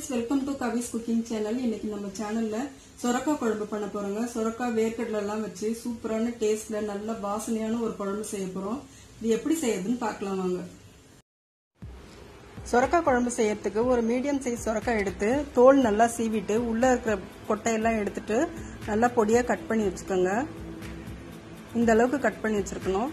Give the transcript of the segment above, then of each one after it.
friends welcome to Kavi's cooking channel இன்னைக்கு நம்ம சேனல்ல சொரக்காய் குழம்பு பண்ண போறோங்க சொரக்காய் வேர்க்கடலை எல்லாம் வச்சு சூப்பரான டேஸ்ட்ல நல்ல வாசனையான ஒரு குழம்பு செய்ய போறோம் இது எப்படி செய்யறதுன்னு பார்க்கலாம் வாங்க சொரக்காய் குழம்பு செய்யறதுக்கு ஒரு மீடியம் சைஸ் சொரக்காய் எடுத்து தோல் நல்லா சீவிட்டு உள்ள இருக்கிற கொட்டையெல்லாம் எடுத்துட்டு நல்லா பொடியா கட் பண்ணி வச்சுக்கோங்க இந்த அளவுக்கு கட் பண்ணி வச்சிருக்கணும்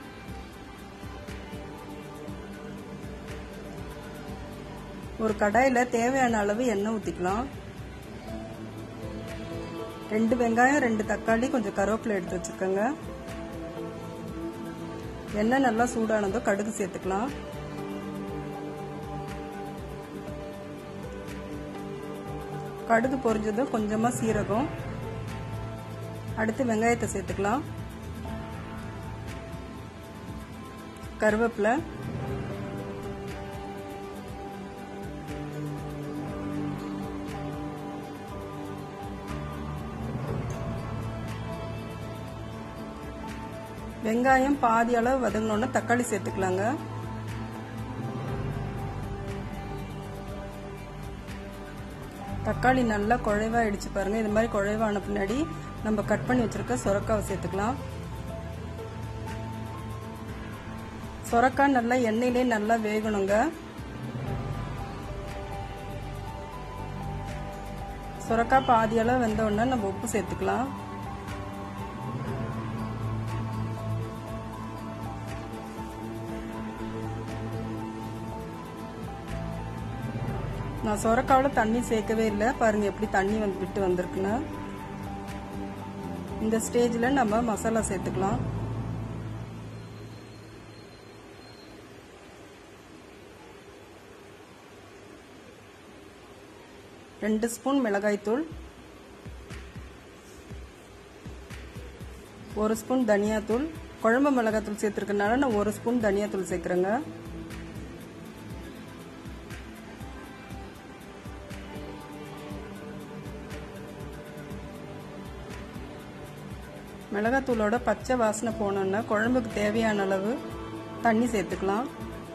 ஒரு கடாயில் தேவையான அளவு எண்ணெய் ஊற்றிக்கலாம் ரெண்டு வெங்காயம் ரெண்டு தக்காளி கொஞ்சம் கருவேப்பிலை எடுத்து வச்சுக்கோங்க எண்ணெய் நல்லா சூடானதோ கடுகு சேர்த்துக்கலாம் கடுகு பொரிஞ்சதும் கொஞ்சமாக சீரகம் அடுத்து வெங்காயத்தை சேர்த்துக்கலாம் கருவேப்பிலை வெங்காயம் பாதி அளவு வதங்கினோன்னா தக்காளி சேர்த்துக்கலாங்க தக்காளி நல்லா குழைவா இடிச்சு பாருங்க இது மாதிரி குழைவான பின்னாடி நம்ம கட் பண்ணி வச்சிருக்க சொரக்காவை சேர்த்துக்கலாம் சொரக்காய் நல்லா எண்ணெயிலே நல்லா வேகணுங்க சொரக்காய் பாதி அளவு வெந்த உடனே நம்ம உப்பு சேர்த்துக்கலாம் நான் சொரக்காவில் தண்ணி சேர்க்கவே இல்லை பாருங்க எப்படி தண்ணி வந்து விட்டு வந்திருக்குன்னு இந்த ஸ்டேஜில் நம்ம மசாலா சேர்த்துக்கலாம் ரெண்டு ஸ்பூன் மிளகாய்த்தூள் ஒரு ஸ்பூன் தனியாத்தூள் குழம்பு மிளகாத்தூள் சேர்த்துருக்கனால நான் ஒரு ஸ்பூன் தனியாத்தூள் சேர்க்குறேங்க மிளகாத்தூளோட பச்சை வாசனை போனோன்னா குழம்புக்கு தேவையான அளவு தண்ணி சேர்த்துக்கலாம்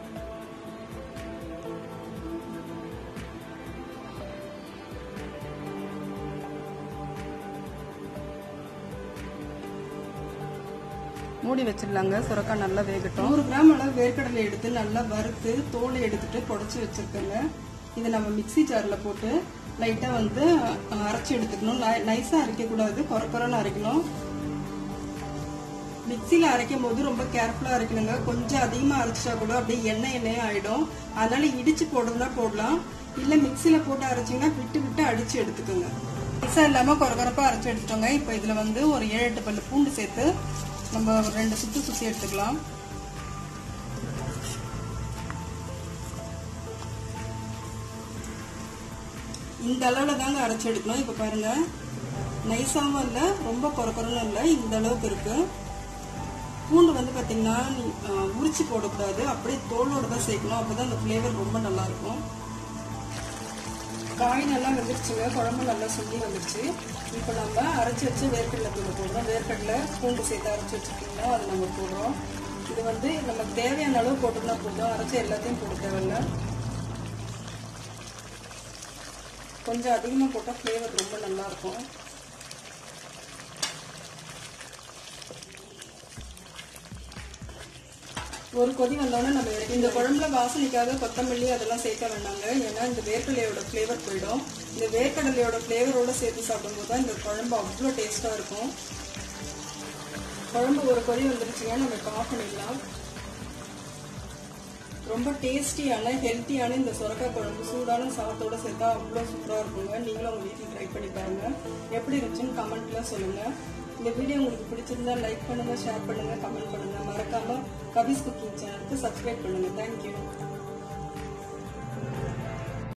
மூடி வச்சிடலாங்க சுரக்காய் நல்லா வேகட்டும் நூறு கிராம் அளவு வேர்க்கடலை எடுத்து நல்லா வறுத்து தோலை எடுத்துட்டு புடச்சி வச்சிருக்கேங்க இதை நம்ம மிக்சி ஜாரில் போட்டு லைட்டாக வந்து அரைச்சி எடுத்துக்கணும் நைஸாக அரைக்கக்கூடாது குறை குறைன்னு அரைக்கணும் மிக்சியில் அரைக்கும் போது ரொம்ப கேர்ஃபுல்லாக அரைக்கணுங்க கொஞ்சம் அதிகமாக அரைச்சிட்டா கூட அப்படியே எண்ணெய் எண்ணெய் ஆகிடும் அதனால இடிச்சு போடுறதுனா போடலாம் இல்லை மிக்சியில் போட்டு அரைச்சிங்கன்னா விட்டு விட்டு அடித்து எடுத்துக்கோங்க மிக்ஸாக இல்லாமல் குறை குறைப்பாக அரைச்சி எடுத்துட்டோங்க இப்போ இதில் வந்து ஒரு ஏழு எட்டு பல்லு பூண்டு சேர்த்து நம்ம ரெண்டு சுற்றி சுற்றி எடுத்துக்கலாம் இந்த அளவில் தாங்க அரைச்சி எடுக்கணும் இப்போ பாருங்க நைஸாகவும் இல்லை ரொம்ப குறக்குறன்னு இல்லை இந்த அளவுக்கு இருக்கு பூண்டு வந்து பார்த்தீங்கன்னா உரிச்சு போடக்கூடாது அப்படியே தோலோடு தான் சேர்க்கணும் அப்போ தான் அந்த ஃப்ளேவர் ரொம்ப நல்லா இருக்கும் காய் நல்லா வந்துருச்சுங்க குழம்பு நல்லா சுண்டி வந்துருச்சு இப்போ நம்ம அரைச்சி வச்சு வேர்க்கடலை தூள் போடுறோம் வேர்க்கடலை பூண்டு சேர்த்து அரைச்சி வச்சுருக்கீங்களா அதை நம்ம போடுறோம் இது வந்து நமக்கு தேவையான அளவு போட்டோம்னா போதும் அரைச்சி எல்லாத்தையும் போட தேவையில்ல கொஞ்சம் அதிகமாக போட்டால் ஃப்ளேவர் ரொம்ப நல்லா இருக்கும் ஒரு கொதி வந்தோடனே நம்ம இந்த குழம்புல வாசனைக்காக கொத்தமல்லி அதெல்லாம் சேர்க்க வேண்டாங்க ஏன்னா இந்த வேர்க்கடலையோட ஃப்ளேவர் போயிடும் இந்த வேர்க்கடலையோட ஃப்ளேவரோட சேர்த்து சாப்பிடும்போது தான் இந்த குழம்பு அவ்வளோ டேஸ்ட்டாக இருக்கும் குழம்பு ஒரு கொதி வந்துருச்சுங்க நம்ம இப்போ ஆஃப் பண்ணிடலாம் ரொம்ப டேஸ்டியான ஹெல்த்தியான இந்த சுரக்காய் குழம்பு சூடான சாதத்தோட சேர்த்தா அவ்வளோ சூப்பராக இருக்குங்க நீங்களும் உங்கள் வீட்டில் ட்ரை பண்ணி பாருங்க எப்படி இருந்துச்சுன்னு கமெண்ட்ல சொல்லுங்க இந்த வீடியோ உங்களுக்கு பிடிச்சிருந்தா லைக் பண்ணுங்க ஷேர் பண்ணுங்க கமெண்ட் பண்ணுங்க மறக்காம கவிஸ் குக்கிங் சேனலுக்கு சப்ஸ்கிரைப் பண்ணுங்க தேங்க்யூ